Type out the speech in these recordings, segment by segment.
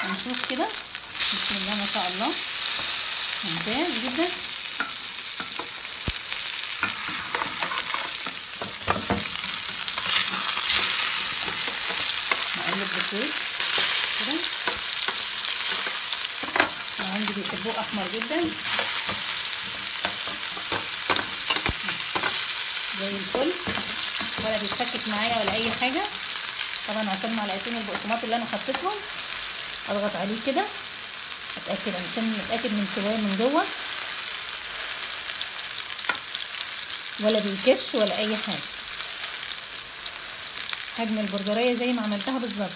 هنشوف كده بسم الله ما شاء الله ممتاز جدا نقلب بشويش كده انا عندي بيحبوه احمر جدا زي الفل ولا بيتفكك معايا ولا اي حاجه طبعا عشان معلقتين البقسماط اللي انا حطيتهم اضغط عليه كده اتاكد عشان اتاكد من سواه من جوه ولا بيكش ولا اي حاجه حجم البرجريه زي ما عملتها بالظبط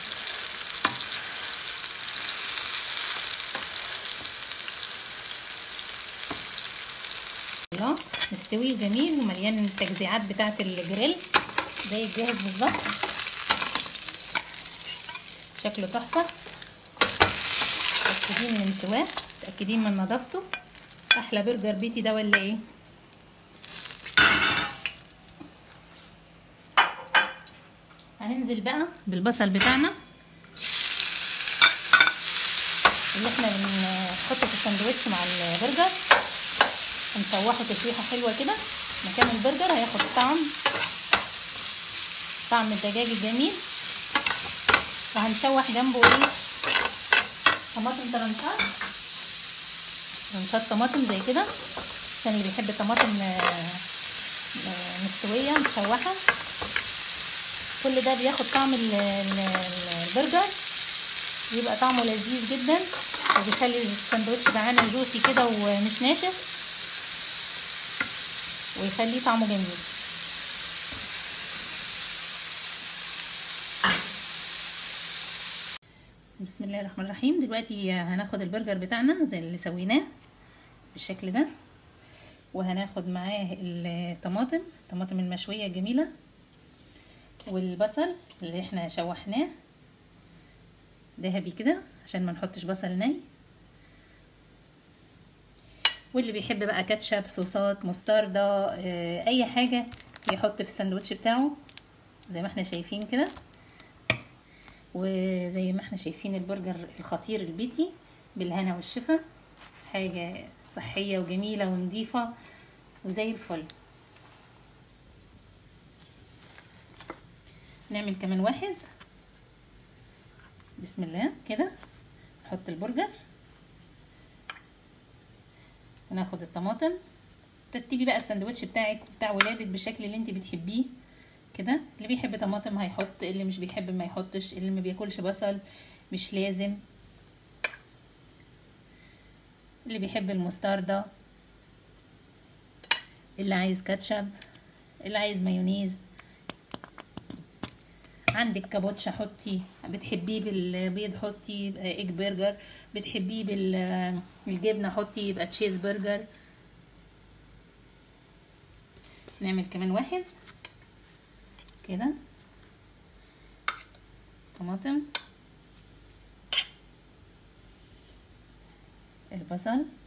الله مستوي جميل ومليان التجزيعات بتاعه الجريل زي الجاهز بالظبط شكله تحفه متاكدين من سواه متاكدين من نظافته احلى برجر بيتي ده ولا ايه هننزل بقى بالبصل بتاعنا اللي احنا بنحطه في الساندوتش مع البرجر هنشوحه تشويحه حلوه كده مكان البرجر هياخد طعم طعم الدجاج الجميل وهنشوح جنبه ايه طماطم ترنشات ترنشات طماطم زي كده عشان اللي بيحب الطماطم مستويه مشوحه كل ده بياخد طعم البرجر بيبقى طعمه لذيذ جدا وبيخلي الساندوتش ده عامل جوسي كده ومش ناشف ويخليه طعمه جميل بسم الله الرحمن الرحيم دلوقتي هناخد البرجر بتاعنا زي اللي سويناه بالشكل ده وهناخد معاه الطماطم الطماطم المشويه الجميله والبصل اللي احنا شوحناه ذهبي كده عشان ما نحطش بصل ني واللي بيحب بقى كاتشب صوصات مستردة اه اي حاجة يحط في الساندوتش بتاعه زي ما احنا شايفين كده وزي ما احنا شايفين البرجر الخطير البيتي بالهنا والشفا حاجة صحية وجميلة ونظيفة وزي الفل نعمل كمان واحد بسم الله كده نحط البرجر وناخد الطماطم رتبي بقى الساندوتش بتاعك بتاع ولادك بالشكل اللي انت بتحبيه كده اللي بيحب طماطم هيحط اللي مش بيحب ما يحطش اللي ما بياكلش بصل مش لازم اللي بيحب المستردة اللي عايز كاتشب اللي عايز مايونيز عندك كابوتشا حطي بتحبيه بالبيض حطي يبقى ايج برجر بتحبيه بالجبنه حطي يبقى تشيز برجر نعمل كمان واحد كده طماطم البصل